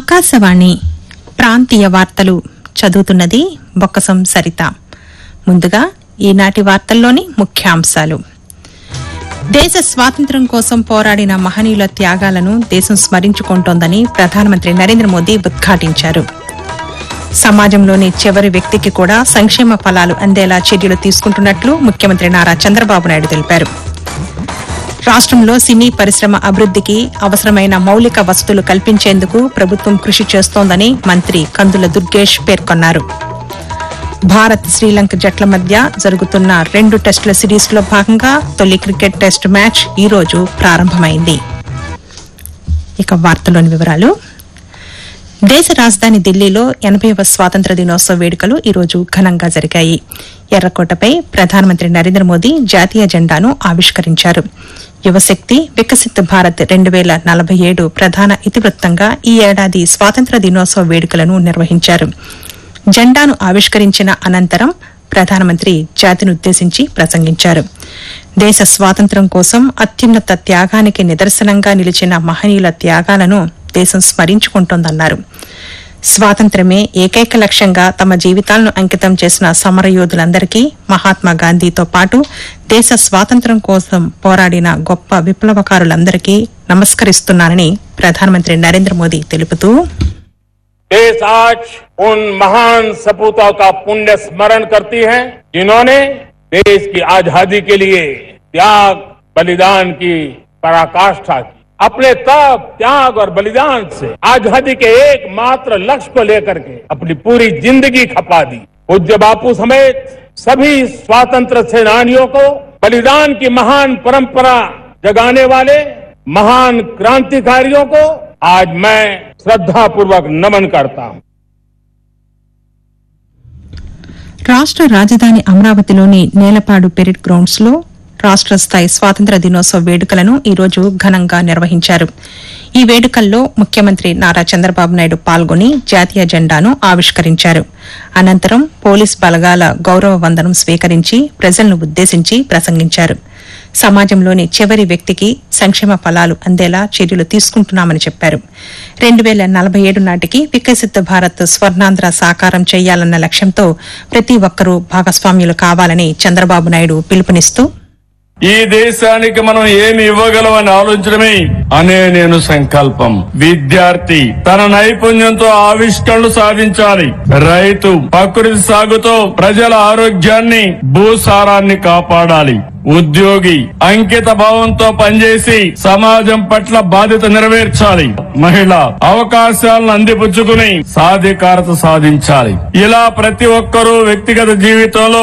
ఆకాశవాణి ప్రాంతీయ వార్తలు చదువుతున్నది బొక్కసం సరిత ముందుగా ఈనాటి వార్తల్లోని ముఖ్యాంశాలు దేశ స్వాతంత్ర్యం కోసం పోరాడిన మహనీయుల త్యాగాలను దేశం స్మరించుకుంటోందని ప్రధానమంత్రి నరేంద్ర మోదీ ఉద్ఘాటించారు సమాజంలోని చివరి వ్యక్తికి కూడా సంక్షేమ ఫలాలు అందేలా చర్యలు తీసుకుంటున్నట్లు ముఖ్యమంత్రి నారా చంద్రబాబు నాయుడు తెలిపారు రాష్ట్రంలో సినీ పరిశ్రమ అభివృద్దికి అవసరమైన మౌలిక వసతులు కల్పించేందుకు ప్రభుత్వం కృషి చేస్తోందని మంత్రి కందుల దుర్గేష్ పేర్కొన్నారు భారత్ శ్రీలంక జట్ల మధ్య జరుగుతున్న రెండు టెస్టుల సిరీస్లో భాగంగా తొలి క్రికెట్ టెస్ట్ మ్యాచ్ ఈ రోజు ప్రారంభమైంది ఇక వార్తలోని వివరాలు దేశ రాజధాని ఢిల్లీలో ఎనభైవ స్వాతంత్ర దినోత్సవ వేడుకలు ఈ రోజు ఘనంగా జరిగాయి ఎర్రకోటపై ప్రధానమంత్రి నరేంద్ర మోదీ జాతీయ జెండాను ఆవిష్కరించారు యువశక్తి వికసిత్ భారత్ రెండు వేల నలభై ఏడు ప్రధాన ఇతివృత్తంగా ఈ ఏడాది స్వాతంత్ర దినోత్సవ వేడుకలను నిర్వహించారు జెండాను ఆవిష్కరించిన అనంతరం ప్రధానమంత్రి జాతినుద్దేశించి ప్రసంగించారు దేశ స్వాతంత్ర్యం కోసం అత్యున్నత త్యాగానికి నిదర్శనంగా నిలిచిన మహనీయుల త్యాగాలను దేశం స్మరించుకుంటోందన్నారు స్వాతంత్ర్యమే ఏకైక లక్ష్యంగా తమ జీవితాలను అంకితం చేసిన సమరయోధులందరికీ మహాత్మా గాంధీతో పాటు దేశ స్వాతంత్ర్యం కోసం పోరాడిన గొప్ప విప్లవకారులందరికీ నమస్కరిస్తున్నానని ప్రధానమంత్రి నరేంద్ర మోదీ తెలుపుతూ देश आज उन महान सपूतों का पुण्य स्मरण करती है जिन्होंने देश की आजादी के लिए त्याग बलिदान की पराकाष्ठा की अपने तप त्याग और बलिदान से आजादी के एकमात्र लक्ष्य को लेकर के अपनी पूरी जिंदगी खपा दी पूज्य बापू समेत सभी स्वातंत्र सेनानियों को बलिदान की महान परंपरा जगाने वाले महान क्रांतिकारियों को आज मैं श्रद्धापूर्वक नमन करता हूं రాష్ట్ర రాజధాని అమరావతిలోని నేలపాడు పెరిడ్ గ్రౌండ్స్ లో రాష్ట్ర స్థాయి స్వాతంత్ర దినోత్సవ వేడుకలను ఈ రోజు ఘనంగా నిర్వహించారు ఈ వేడుకల్లో ముఖ్యమంత్రి నారా చంద్రబాబు నాయుడు పాల్గొని జాతీయ జెండాను ఆవిష్కరించారు అనంతరం పోలీస్ బలగాల గౌరవ వందనం స్వీకరించి ప్రజలను ఉద్దేశించి ప్రసంగించారు సమాజంలోని చివరి వ్యక్తికి సంక్షేమ ఫలాలు అందేలా చర్యలు తీసుకుంటున్నామని చెప్పారు రెండు వేల నలభై ఏడు నాటికి వికసిత భారత్ స్వర్ణాంధ్ర సాకారం చేయాలన్న లక్ష్యంతో ప్రతి ఒక్కరూ భాగస్వామ్యులు కావాలని చంద్రబాబు నాయుడు పిలుపునిస్తూ ఈ దేశానికి మనం ఏమి ఇవ్వగలం అని ఆలోచించడమే అనే నేను సంకల్పం విద్యార్థి తన నైపుణ్యంతో ఆవిష్కరణలు సాధించాలి రైతు ప్రకృతి సాగుతో ప్రజల ఆరోగ్యాన్ని భూసారాన్ని కాపాడాలి ఉద్యోగి అంకిత భావంతో పనిచేసి సమాజం పట్ల బాధ్యత నెరవేర్చాలి మహిళ అవకాశాలను అందిపుచ్చుకుని సాధికారత సాధించాలి ఇలా ప్రతి ఒక్కరూ వ్యక్తిగత జీవితంలో